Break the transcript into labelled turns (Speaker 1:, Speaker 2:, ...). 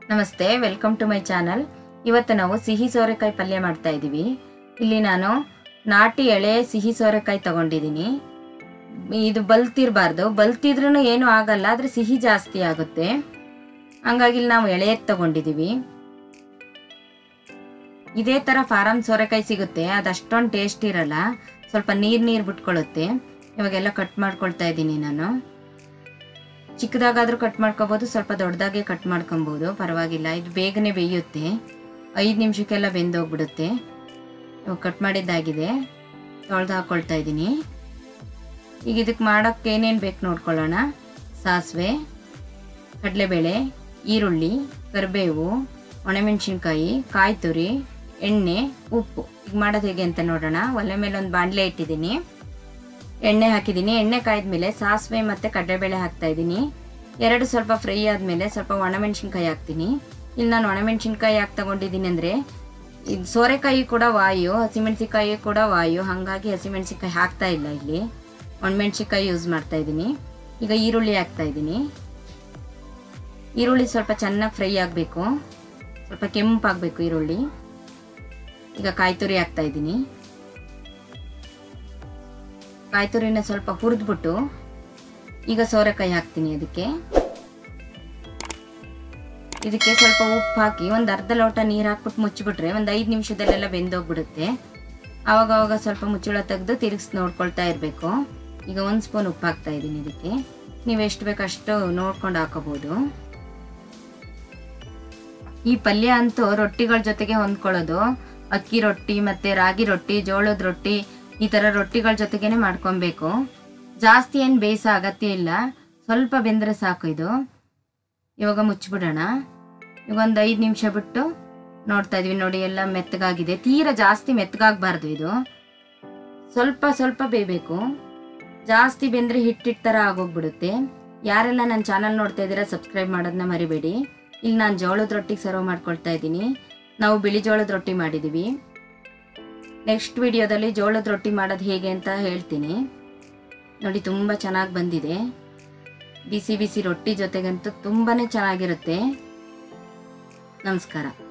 Speaker 1: ನಮಸ್ತೆ welcome to my channel ಇವತ್ತು ನಾವು ಸಿಹಿ ಸೋರೆಕಾಯಿ ಪಲ್ಯ ಮಾಡ್ತಾ ಇದ್ದೀವಿ ಇಲ್ಲಿ ನಾನು ನಾಟಿ ಎಳೆ ಸಿಹಿ ಸೋರೆಕಾಯಿ ತಗೊಂಡಿದ್ದೀನಿ ಇದು ಬಲ್ತಿರಬಾರ್ದು ಬಲ್ತಿದ್ರೂ ಏನೂ ಆಗಲ್ಲ ಆದರೆ ಸಿಹಿ ಜಾಸ್ತಿ ಆಗುತ್ತೆ ಹಂಗಾಗಿ ಇಲ್ಲಿ ನಾವು ಎಳೆಯದ್ ತಗೊಂಡಿದ್ದೀವಿ ಇದೇ ಥರ ಫಾರಮ್ ಸೋರೆಕಾಯಿ ಸಿಗುತ್ತೆ ಅದು ಅಷ್ಟೊಂದು ಟೇಸ್ಟ್ ಇರಲ್ಲ ಸ್ವಲ್ಪ ನೀರು ನೀರು ಬಿಟ್ಕೊಳ್ಳುತ್ತೆ ಇವಾಗೆಲ್ಲ ಕಟ್ ಮಾಡ್ಕೊಳ್ತಾ ಇದ್ದೀನಿ ನಾನು ಚಿಕ್ಕದಾಗಾದ್ರೂ ಕಟ್ ಮಾಡ್ಕೋಬೋದು ಸ್ವಲ್ಪ ದೊಡ್ಡದಾಗೆ ಕಟ್ ಮಾಡ್ಕೊಬೋದು ಪರವಾಗಿಲ್ಲ ಇದು ಬೇಗನೆ ಬೇಯುತ್ತೆ ಐದು ನಿಮಿಷಕ್ಕೆಲ್ಲ ಬೆಂದೋಗ್ಬಿಡುತ್ತೆ ಇವಾಗ ಕಟ್ ಮಾಡಿದ್ದಾಗಿದೆ ತೊಳೆದು ಹಾಕ್ಕೊಳ್ತಾ ಇದ್ದೀನಿ ಈಗ ಇದಕ್ಕೆ ಮಾಡೋಕ್ಕೆ ಏನೇನು ಬೇಕು ನೋಡ್ಕೊಳ್ಳೋಣ ಸಾಸಿವೆ ಕಡಲೆಬೇಳೆ ಈರುಳ್ಳಿ ಕರಿಬೇವು ಒಣಮೆಣಸಿನ್ಕಾಯಿ ಕಾಯಿ ತುರಿ ಎಣ್ಣೆ ಉಪ್ಪು ಈಗ ಮಾಡೋದು ಹೇಗೆ ಅಂತ ನೋಡೋಣ ಒಲೆ ಮೇಲೆ ಒಂದು ಬಾಣಲೆ ಇಟ್ಟಿದ್ದೀನಿ ಎಣ್ಣೆ ಹಾಕಿದ್ದೀನಿ ಎಣ್ಣೆ ಕಾಯ್ದ್ಮೇಲೆ ಸಾಸಿವೆ ಮತ್ತು ಕಡಲೆಬೇಳೆ ಹಾಕ್ತಾ ಇದ್ದೀನಿ ಎರಡು ಸ್ವಲ್ಪ ಫ್ರೈ ಆದಮೇಲೆ ಸ್ವಲ್ಪ ಒಣಮೆಣಸಿನ್ಕಾಯಿ ಹಾಕ್ತೀನಿ ಇಲ್ಲಿ ನಾನು ಒಣಮೆಣಸಿನ್ಕಾಯಿ ಯಾಕೆ ತಗೊಂಡಿದ್ದೀನಿ ಅಂದರೆ ಇದು ಸೋರೆಕಾಯಿ ಕೂಡ ವಾಯು ಹಸಿಮೆಣಸಿನ್ಕಾಯಿ ಕೂಡ ವಾಯು ಹಾಗಾಗಿ ಹಸಿಮೆಣಸಿನ್ಕಾಯಿ ಹಾಕ್ತಾ ಇಲ್ಲ ಇಲ್ಲಿ ಒಣಮೆಣಸಿನ್ಕಾಯಿ ಯೂಸ್ ಮಾಡ್ತಾ ಇದ್ದೀನಿ ಈಗ ಈರುಳ್ಳಿ ಹಾಕ್ತಾ ಇದ್ದೀನಿ ಈರುಳ್ಳಿ ಸ್ವಲ್ಪ ಚೆನ್ನಾಗಿ ಫ್ರೈ ಆಗಬೇಕು ಸ್ವಲ್ಪ ಕೆಂಪಾಗಬೇಕು ಈರುಳ್ಳಿ ಈಗ ಕಾಯಿ ತುರಿ ಹಾಕ್ತಾ ಇದ್ದೀನಿ ಕಾಯಿ ತುರಿನ ಸ್ವಲ್ಪ ಹುರಿದ್ಬಿಟ್ಟು ಈಗ ಸೋರೆಕಾಯಿ ಹಾಕ್ತೀನಿ ಅದಕ್ಕೆ ಇದಕ್ಕೆ ಸ್ವಲ್ಪ ಉಪ್ಪು ಹಾಕಿ ಒಂದು ಅರ್ಧ ಲೋಟ ನೀರು ಹಾಕ್ಬಿಟ್ಟು ಮುಚ್ಚಿಬಿಟ್ರೆ ಒಂದು ಐದು ನಿಮಿಷದಲ್ಲೆಲ್ಲ ಬೆಂದೋಗ್ಬಿಡುತ್ತೆ ಆವಾಗ ಅವಾಗ ಸ್ವಲ್ಪ ಮುಚ್ಚಳ ತೆಗೆದು ತಿರುಗಿಸಿ ನೋಡ್ಕೊಳ್ತಾ ಇರಬೇಕು ಈಗ ಒಂದು ಸ್ಪೂನ್ ಉಪ್ಪು ಹಾಕ್ತಾ ಇದ್ದೀನಿ ಇದಕ್ಕೆ ನೀವು ಎಷ್ಟು ಬೇಕು ಅಷ್ಟು ನೋಡ್ಕೊಂಡು ಹಾಕೋಬೋದು ಈ ಪಲ್ಯ ಅಂತೂ ರೊಟ್ಟಿಗಳ ಜೊತೆಗೆ ಹೊಂದ್ಕೊಳ್ಳೋದು ಅಕ್ಕಿ ರೊಟ್ಟಿ ಮತ್ತೆ ರಾಗಿ ರೊಟ್ಟಿ ಜೋಳದ ರೊಟ್ಟಿ ಈ ಥರ ರೊಟ್ಟಿಗಳ ಜೊತೆಗೇನೆ ಮಾಡ್ಕೊಬೇಕು ಜಾಸ್ತಿ ಏನು ಬೇಯಿಸೋ ಅಗತ್ಯ ಇಲ್ಲ ಸ್ವಲ್ಪ ಬೆಂದರೆ ಸಾಕು ಇದು ಇವಾಗ ಮುಚ್ಚಿಬಿಡೋಣ ಈಗ ಒಂದು ಐದು ನಿಮಿಷ ಬಿಟ್ಟು ನೋಡ್ತಾ ಇದೀವಿ ನೋಡಿ ಎಲ್ಲ ಮೆತ್ತಗಾಗಿದೆ ತೀರಾ ಜಾಸ್ತಿ ಮೆತ್ತಗಾಗಬಾರ್ದು ಇದು ಸ್ವಲ್ಪ ಸ್ವಲ್ಪ ಬೇಯಬೇಕು ಜಾಸ್ತಿ ಬೆಂದರೆ ಹಿಟ್ಟಿಟ್ಟು ಥರ ಆಗೋಗ್ಬಿಡುತ್ತೆ ಯಾರೆಲ್ಲ ನನ್ನ ಚಾನಲ್ ನೋಡ್ತಾ ಇದ್ದೀರಾ ಸಬ್ಸ್ಕ್ರೈಬ್ ಮಾಡೋದನ್ನ ಮರಿಬೇಡಿ ಇಲ್ಲಿ ನಾನು ಜೋಳದ ರೊಟ್ಟಿಗೆ ಸರ್ವ್ ಮಾಡ್ಕೊಳ್ತಾ ಇದ್ದೀನಿ ನಾವು ಬಿಳಿ ಜೋಳದ ರೊಟ್ಟಿ ಮಾಡಿದ್ದೀವಿ ನೆಕ್ಸ್ಟ್ ವಿಡಿಯೋದಲ್ಲಿ ಜೋಳದ ರೊಟ್ಟಿ ಮಾಡೋದು ಹೇಗೆ ಅಂತ ಹೇಳ್ತೀನಿ ನೋಡಿ ತುಂಬ ಚೆನ್ನಾಗಿ ಬಂದಿದೆ ಬಿಸಿ ಬಿಸಿ ರೊಟ್ಟಿ ಜೊತೆಗಂತೂ ತುಂಬಾ ಚೆನ್ನಾಗಿರುತ್ತೆ ನಮಸ್ಕಾರ